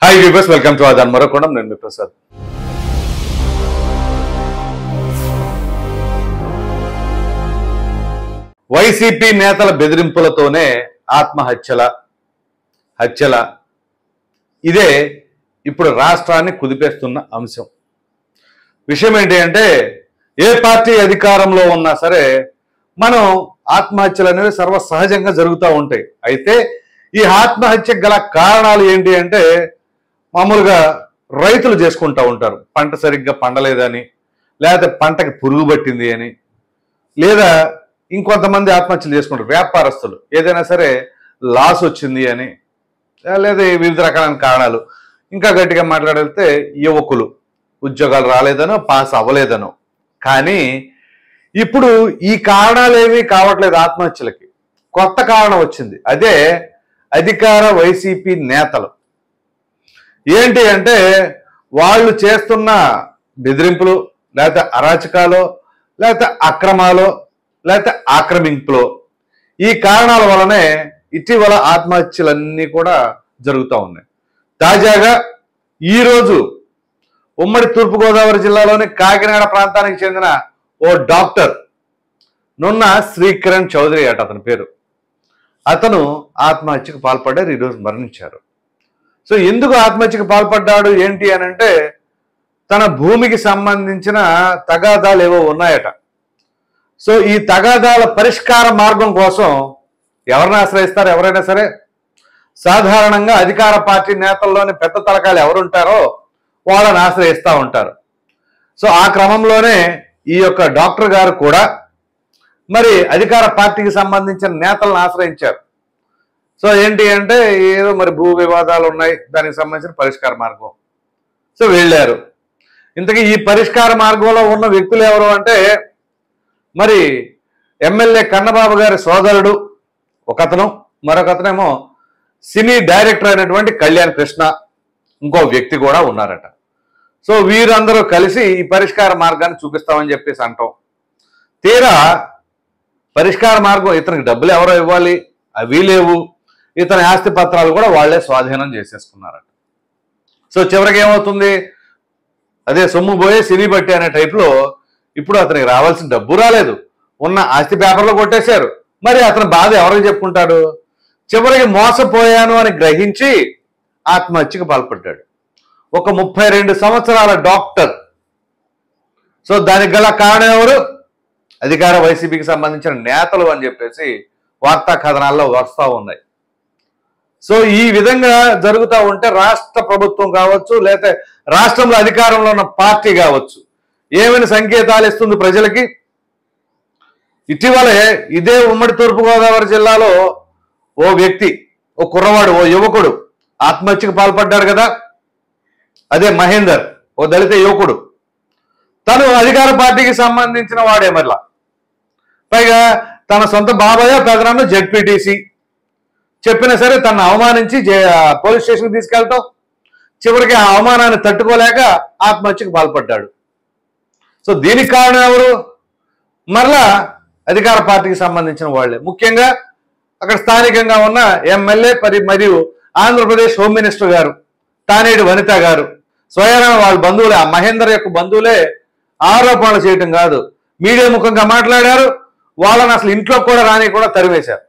hi viewers welcome to ఆదాన్ మరొకడం నేను మీ ప్రసాద్ వైసీపీ నేతల బెదిరింపులతోనే ఆత్మహత్యల హత్యల ఇదే ఇప్పుడు రాష్ట్రాన్ని కుదిపేస్తున్న అంశం విషయం ఏంటి అంటే ఏ పార్టీ అధికారంలో ఉన్నా సరే మనం ఆత్మహత్యలు అనేవి సర్వ సహజంగా జరుగుతూ ఉంటాయి అయితే ఈ ఆత్మహత్య గల కారణాలు ఏంటి అంటే మామూలుగా రైతులు చేసుకుంటూ ఉంటారు పంట సరిగ్గా పండలేదని లేకపోతే పంటకి పురుగు పట్టింది అని లేదా ఇంకొంతమంది ఆత్మహత్యలు చేసుకుంటారు వ్యాపారస్తులు ఏదైనా సరే లాస్ వచ్చింది అని లేదా వివిధ రకాలైన కారణాలు ఇంకా గట్టిగా మాట్లాడితే యువకులు ఉద్యోగాలు రాలేదనో పాస్ అవ్వలేదనో కానీ ఇప్పుడు ఈ కారణాలు ఏమీ కావట్లేదు ఆత్మహత్యలకి కొత్త కారణం వచ్చింది అదే అధికార వైసీపీ నేతలు ఏంటి అంటే వాళ్ళు చేస్తున్న బెదిరింపులు లేకపోతే అరాచకాలు లేకపోతే అక్రమాలు లేకపోతే ఆక్రమింపులు ఈ కారణాల వలనే ఇటీవల ఆత్మహత్యలన్నీ కూడా జరుగుతూ ఉన్నాయి తాజాగా ఈరోజు ఉమ్మడి తూర్పుగోదావరి జిల్లాలోని కాకినాడ ప్రాంతానికి చెందిన ఓ డాక్టర్ నున్న శ్రీకిరణ్ చౌదరి అట అతని పేరు అతను ఆత్మహత్యకు పాల్పడ్డారు ఈరోజు మరణించారు సో ఎందుకు ఆత్మహత్యకు పాల్పడ్డాడు ఏంటి అని అంటే తన భూమికి సంబంధించిన తగాదాలు ఏవో ఉన్నాయట సో ఈ తగాదాల పరిష్కార మార్గం కోసం ఎవరిని ఆశ్రయిస్తారు ఎవరైనా సరే సాధారణంగా అధికార పార్టీ నేతల్లోని పెద్ద తలకాలు ఎవరుంటారో వాళ్ళని ఆశ్రయిస్తూ ఉంటారు సో ఆ క్రమంలోనే ఈ యొక్క డాక్టర్ గారు కూడా మరి అధికార పార్టీకి సంబంధించిన నేతలను ఆశ్రయించారు సో ఏంటి అంటే ఏదో మరి భూ వివాదాలు ఉన్నాయి దానికి సంబంధించిన పరిష్కార మార్గం సో వెళ్ళారు ఇంతకీ ఈ పరిష్కార మార్గంలో ఉన్న వ్యక్తులు ఎవరు అంటే మరి ఎమ్మెల్యే కన్నబాబు గారి సోదరుడు ఒకతను మరొకతనేమో సినీ డైరెక్టర్ అయినటువంటి కళ్యాణ్ కృష్ణ ఇంకో వ్యక్తి కూడా ఉన్నారట సో వీరందరూ కలిసి ఈ పరిష్కార మార్గాన్ని చూపిస్తామని చెప్పేసి అంటాం తీరా పరిష్కార మార్గం ఇతనికి డబ్బులు ఎవరో ఇవ్వాలి అవి లేవు ఇతని ఆస్తి పత్రాలు కూడా వాళ్ళే స్వాధీనం చేసేసుకున్నారట సో చివరికి ఏమవుతుంది అదే సొమ్ము పోయే సినీ బట్టి అనే టైప్లో ఇప్పుడు అతనికి రావాల్సిన డబ్బు రాలేదు ఉన్న ఆస్తి పేపర్లో కొట్టేశారు మరి అతని బాధ ఎవరికి చెప్పుకుంటాడు చివరికి మోసపోయాను అని గ్రహించి ఆత్మహత్యకు పాల్పడ్డాడు ఒక ముప్పై రెండు సంవత్సరాల డాక్టర్ సో దానికి గల కారణం ఎవరు అధికార వైసీపీకి సంబంధించిన నేతలు అని చెప్పేసి వార్తా కథనాల్లో వస్తూ ఉన్నాయి సో ఈ విధంగా జరుగుతూ ఉంటే రాష్ట్ర ప్రభుత్వం కావచ్చు లేకపోతే రాష్ట్రంలో అధికారంలో ఉన్న పార్టీ కావచ్చు ఏమైనా సంకేతాలు ఇస్తుంది ప్రజలకి ఇటీవలే ఇదే ఉమ్మడి తూర్పుగోదావరి జిల్లాలో ఓ వ్యక్తి ఓ కుర్రవాడు ఓ యువకుడు ఆత్మహత్యకు పాల్పడ్డాడు కదా అదే మహేందర్ ఓ దళిత యువకుడు తను అధికార పార్టీకి సంబంధించిన వాడే మరలా పైగా తన సొంత బాబాయ్ పెదనాన్న జెడ్పీటీసీ చెప్పినా సరే తను అవమానించి జే- పోలీస్ స్టేషన్కి తీసుకెళ్తాం చివరికి ఆ అవమానాన్ని తట్టుకోలేక ఆత్మహత్యకు పాల్పడ్డాడు సో దీనికి కారణం ఎవరు మరలా అధికార పార్టీకి సంబంధించిన వాళ్ళే ముఖ్యంగా అక్కడ స్థానికంగా ఉన్న ఎమ్మెల్యే పరి మరియు ఆంధ్రప్రదేశ్ హోమ్ మినిస్టర్ గారు తానేడు వనిత గారు స్వయాన వాళ్ళ బంధువులే ఆ మహేందర్ యొక్క బంధువులే ఆరోపణలు చేయటం కాదు మీడియా ముఖంగా మాట్లాడారు వాళ్ళని అసలు ఇంట్లో కూడా రాని కూడా తరివేశారు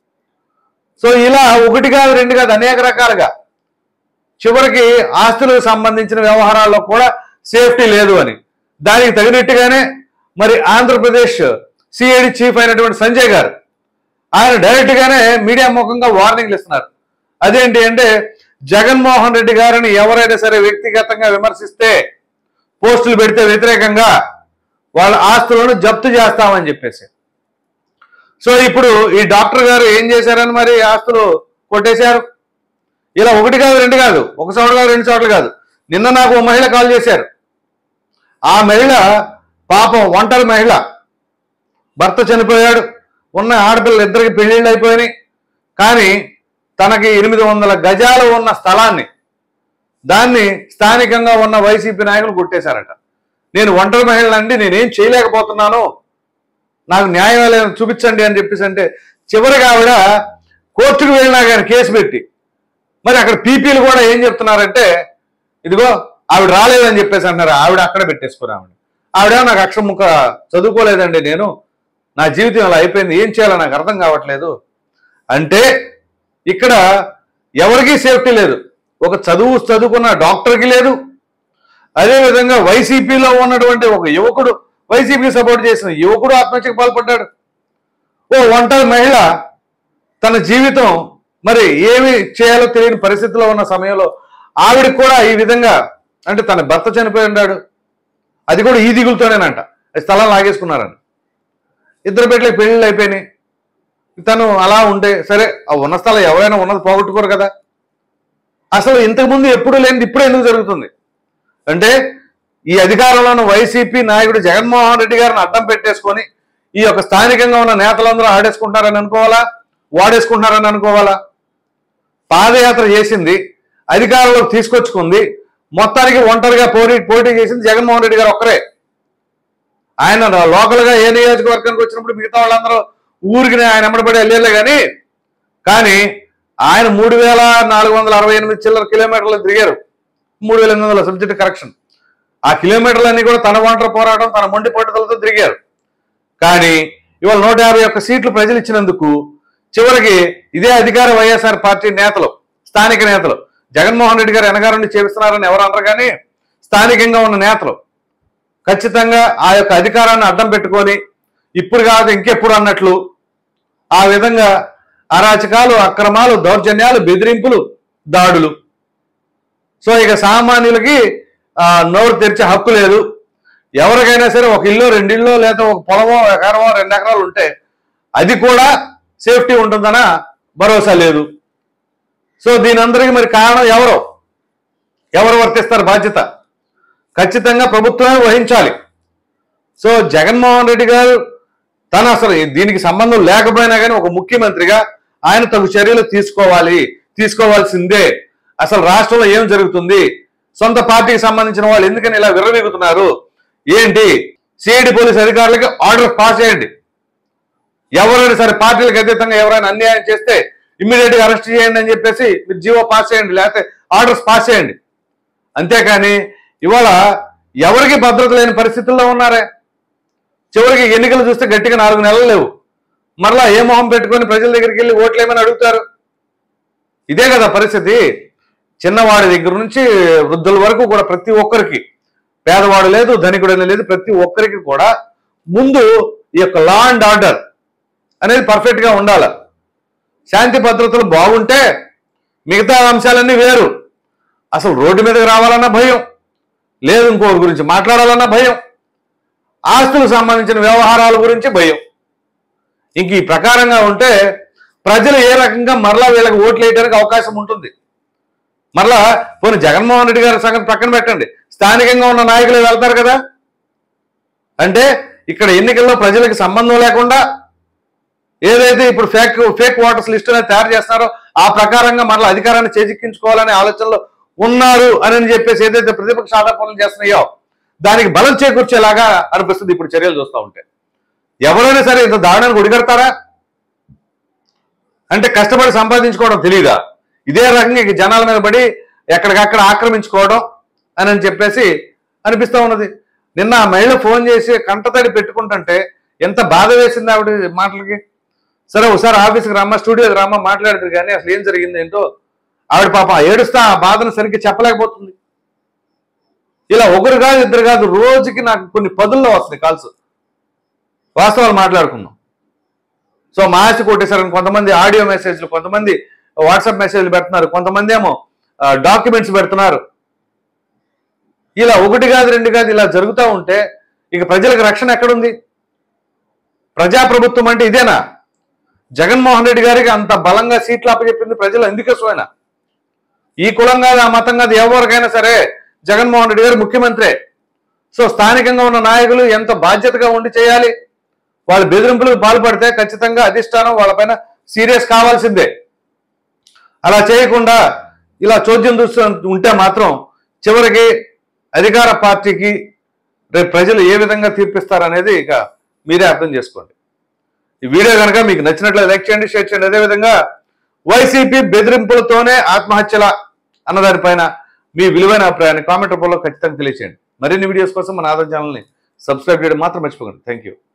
సో ఇలా ఒకటి కాదు రెండు కాదు అనేక రకాలుగా చివరికి ఆస్తులకు సంబంధించిన వ్యవహారాల్లో కూడా సేఫ్టీ లేదు అని దానికి తగినట్టుగానే మరి ఆంధ్రప్రదేశ్ సిఐడి చీఫ్ అయినటువంటి సంజయ్ గారు ఆయన డైరెక్ట్ గానే మీడియా ముఖంగా వార్నింగ్లు ఇస్తున్నారు అదేంటి అంటే జగన్మోహన్ రెడ్డి గారిని ఎవరైనా సరే వ్యక్తిగతంగా విమర్శిస్తే పోస్టులు పెడితే వ్యతిరేకంగా వాళ్ళ ఆస్తులను జప్తు చేస్తామని చెప్పేసి సో ఇప్పుడు ఈ డాక్టర్ గారు ఏం చేశారని మరి ఆస్తులు కొట్టేశారు ఇలా ఒకటి కాదు రెండు కాదు ఒక చోట కాదు రెండు చోట్ల కాదు నిన్న నాకు ఓ మహిళ కాల్ చేశారు ఆ మహిళ పాపం ఒంటరి మహిళ భర్త చనిపోయాడు ఉన్న ఆడపిల్లలు ఇద్దరికి పెళ్లిళ్ళు అయిపోయినాయి కానీ తనకి ఎనిమిది వందల గజాలు ఉన్న స్థలాన్ని దాన్ని స్థానికంగా ఉన్న వైసీపీ నాయకులు కొట్టేశారట నేను ఒంటరి మహిళనండి నేనేం చేయలేకపోతున్నాను నాకు న్యాయం లేదని చూపించండి అని చెప్పేసి అంటే చివరికి ఆవిడ కోర్టుకు వెళ్ళినా కానీ కేసు పెట్టి మరి అక్కడ పీపీలు కూడా ఏం చెప్తున్నారంటే ఇదిగో ఆవిడ రాలేదని చెప్పేసి అంటున్నారు ఆవిడ అక్కడ పెట్టేసుకుని ఆవిడ ఆవిడ నాకు అక్షరం ముక్క చదువుకోలేదండి నేను నా జీవితం అలా అయిపోయింది ఏం చేయాలో నాకు అర్థం కావట్లేదు అంటే ఇక్కడ ఎవరికీ సేఫ్టీ లేదు ఒక చదువు చదువుకున్న డాక్టర్కి లేదు అదేవిధంగా వైసీపీలో ఉన్నటువంటి ఒక యువకుడు వైసీపీ సపోర్ట్ చేసిన యువకుడు ఆత్మహత్యకు పాల్పడ్డాడు ఓ ఒంటరి మహిళ తన జీవితం మరి ఏమి చేయాలో తెలియని పరిస్థితిలో ఉన్న సమయంలో ఆవిడకి కూడా ఈ విధంగా అంటే తన భర్త చనిపోయి ఉన్నాడు అది కూడా ఈ దిగులతోనేనంట ఆ స్థలం లాగేసుకున్నారంట ఇద్దరు బిడ్డలకి పెళ్ళిళ్ళు అయిపోయినాయి తను అలా ఉంటే సరే ఆ ఉన్న స్థలం ఎవరైనా ఉన్నది పోగొట్టుకోరు కదా అసలు ఇంతకుముందు ఎప్పుడు లేనిది ఇప్పుడు ఎందుకు జరుగుతుంది అంటే ఈ అధికారంలో ఉన్న వైసీపీ నాయకుడు జగన్మోహన్ రెడ్డి గారిని అడ్డం పెట్టేసుకొని ఈ యొక్క స్థానికంగా ఉన్న నేతలందరూ ఆడేసుకుంటారని అనుకోవాలా వాడేసుకుంటున్నారని అనుకోవాలా పాదయాత్ర చేసింది అధికారంలోకి తీసుకొచ్చుకుంది మొత్తానికి ఒంటరిగా పోటీ పోటీ చేసింది జగన్మోహన్ రెడ్డి గారు ఒక్కరే ఆయన లోకల్ గా ఏ నియోజకవర్గానికి వచ్చినప్పుడు మిగతా వాళ్ళందరూ ఊరికి ఆయన ఎమ్మడబడి వెళ్ళలే కానీ కానీ ఆయన మూడు వేల నాలుగు వందల అరవై ఎనిమిది చిల్లర కిలోమీటర్లు తిరిగారు మూడు వేల ఎనిమిది వందల సబ్జెక్ట్ కరెక్షన్ ఆ కిలోమీటర్లన్నీ కూడా తన ఒంటరి పోరాటం తన మొండి పట్టుదలతో తిరిగారు కానీ ఇవాళ నూట యాభై ఒక్క సీట్లు ప్రజలు ఇచ్చినందుకు చివరికి ఇదే అధికార వైఎస్ఆర్ పార్టీ నేతలు స్థానిక నేతలు జగన్మోహన్ రెడ్డి గారు వెనగారుండి చేపిస్తున్నారని ఎవరు అనరు కానీ స్థానికంగా ఉన్న నేతలు ఖచ్చితంగా ఆ యొక్క అధికారాన్ని అడ్డం పెట్టుకొని ఇప్పుడు కాదు ఇంకెప్పుడు అన్నట్లు ఆ విధంగా అరాచకాలు అక్రమాలు దౌర్జన్యాలు బెదిరింపులు దాడులు సో ఇక సామాన్యులకి ఆ, నోరు తెరిచే హక్కు లేదు ఎవరికైనా సరే ఒక ఇల్లు రెండిల్లో లేదా ఒక పొలమో ఎకరమో రెండు ఎకరాలు ఉంటే అది కూడా సేఫ్టీ ఉంటుందన్న భరోసా లేదు సో దీని అందరికీ మరి కారణం ఎవరు ఎవరు వర్తిస్తారు బాధ్యత ఖచ్చితంగా ప్రభుత్వమే వహించాలి సో జగన్మోహన్ రెడ్డి గారు తను అసలు దీనికి సంబంధం లేకపోయినా కానీ ఒక ముఖ్యమంత్రిగా ఆయన తగు చర్యలు తీసుకోవాలి తీసుకోవాల్సిందే అసలు రాష్ట్రంలో ఏం జరుగుతుంది సొంత పార్టీకి సంబంధించిన వాళ్ళు ఎందుకని ఇలా విర్రవీగుతున్నారు ఏంటి సిఐడి పోలీస్ అధికారులకి ఆర్డర్ పాస్ చేయండి ఎవరైనా సరే పార్టీలకు అతీతంగా ఎవరైనా అన్యాయం చేస్తే ఇమ్మీడియట్ గా అరెస్ట్ చేయండి అని చెప్పేసి మీరు జీవో పాస్ చేయండి లేకపోతే ఆర్డర్స్ పాస్ చేయండి అంతేకాని ఇవాళ ఎవరికి భద్రత లేని పరిస్థితుల్లో ఉన్నారే చివరికి ఎన్నికలు చూస్తే గట్టిగా నాలుగు నెలలు లేవు మరలా ఏ మొహం పెట్టుకొని ప్రజల దగ్గరికి వెళ్ళి ఓట్లు ఏమని అడుగుతారు ఇదే కదా పరిస్థితి చిన్నవాడి దగ్గర నుంచి వృద్ధుల వరకు కూడా ప్రతి ఒక్కరికి పేదవాడు లేదు ధనికుడు లేదు ప్రతి ఒక్కరికి కూడా ముందు ఈ యొక్క లా అండ్ ఆర్డర్ అనేది పర్ఫెక్ట్ గా ఉండాలి శాంతి భద్రతలు బాగుంటే మిగతా అంశాలన్నీ వేరు అసలు రోడ్డు మీదకి రావాలన్న భయం లేదు ఇంకోటి గురించి మాట్లాడాలన్న భయం ఆస్తులకు సంబంధించిన వ్యవహారాల గురించి భయం ఇంక ఈ ప్రకారంగా ఉంటే ప్రజలు ఏ రకంగా మరలా వీళ్ళకి ఓట్లు వేయడానికి అవకాశం ఉంటుంది మరలా పోనీ జగన్మోహన్ రెడ్డి గారి సంగతి పక్కన పెట్టండి స్థానికంగా ఉన్న నాయకులు వెళ్తారు కదా అంటే ఇక్కడ ఎన్నికల్లో ప్రజలకు సంబంధం లేకుండా ఏదైతే ఇప్పుడు ఫేక్ ఫేక్ ఓటర్స్ లిస్ట్ అనేది తయారు చేస్తున్నారో ఆ ప్రకారంగా మరలా అధికారాన్ని చేజిక్కించుకోవాలనే ఆలోచనలో ఉన్నారు అని చెప్పేసి ఏదైతే ప్రతిపక్ష ఆరోపణలు చేస్తున్నాయో దానికి బలం చేకూర్చేలాగా అనిపిస్తుంది ఇప్పుడు చర్యలు చూస్తూ ఉంటే ఎవరైనా సరే ఇంత దారుణానికి ఒడిగడతారా అంటే కష్టపడి సంపాదించుకోవడం తెలియదా ఇదే రకంగా ఇక జనాల మీద పడి ఎక్కడికక్కడ ఆక్రమించుకోవడం అని అని చెప్పేసి అనిపిస్తూ ఉన్నది నిన్న ఆ మహిళ ఫోన్ చేసి కంటతడి పెట్టుకుంటుంటే ఎంత బాధ వేసింది ఆవిడ మాటలకి సరే ఒకసారి ఆఫీస్కి రమ్మ స్టూడియోకి రమ్మ మాట్లాడుతుంది కానీ అసలు ఏం జరిగింది ఏంటో ఆవిడ పాప ఏడుస్తా ఆ బాధను సరిగ్గా చెప్పలేకపోతుంది ఇలా ఒకరు కాదు ఇద్దరు కాదు రోజుకి నాకు కొన్ని పదుల్లో వస్తాయి కాల్స్ వాస్తవాలు మాట్లాడుకుందాం సో మాసి కొట్టేశారని కొంతమంది ఆడియో మెసేజ్లు కొంతమంది వాట్సాప్ మెసేజ్లు పెడుతున్నారు కొంతమంది ఏమో డాక్యుమెంట్స్ పెడుతున్నారు ఇలా ఒకటి కాదు రెండు కాదు ఇలా జరుగుతూ ఉంటే ఇక ప్రజలకు రక్షణ ఎక్కడుంది ప్రజాప్రభుత్వం అంటే ఇదేనా జగన్మోహన్ రెడ్డి గారికి అంత బలంగా సీట్లు అప్పచెప్పింది ప్రజలు ఎందుకోసమైనా ఈ కులం కాదు ఆ మతం కాదు ఎవరికైనా సరే జగన్మోహన్ రెడ్డి గారు ముఖ్యమంత్రే సో స్థానికంగా ఉన్న నాయకులు ఎంత బాధ్యతగా ఉండి చేయాలి వాళ్ళు బెదిరింపులకు పాల్పడితే ఖచ్చితంగా అధిష్టానం వాళ్ళపైన సీరియస్ కావాల్సిందే అలా చేయకుండా ఇలా చోద్యం చూస్తూ ఉంటే మాత్రం చివరికి అధికార పార్టీకి రేపు ప్రజలు ఏ విధంగా తీర్పిస్తారనేది ఇక మీరే అర్థం చేసుకోండి ఈ వీడియో కనుక మీకు నచ్చినట్లయితే లైక్ చేయండి షేర్ చేయండి అదేవిధంగా వైసీపీ బెదిరింపులతోనే ఆత్మహత్యల అన్నదానిపైన మీ విలువైన అభిప్రాయాన్ని కామెంట్ రూపంలో ఖచ్చితంగా తెలియచేయండి మరిన్ని వీడియోస్ కోసం మన ఆధార్ ఛానల్ని సబ్స్క్రైబ్ చేయడం మాత్రం మర్చిపోకండి థ్యాంక్ యూ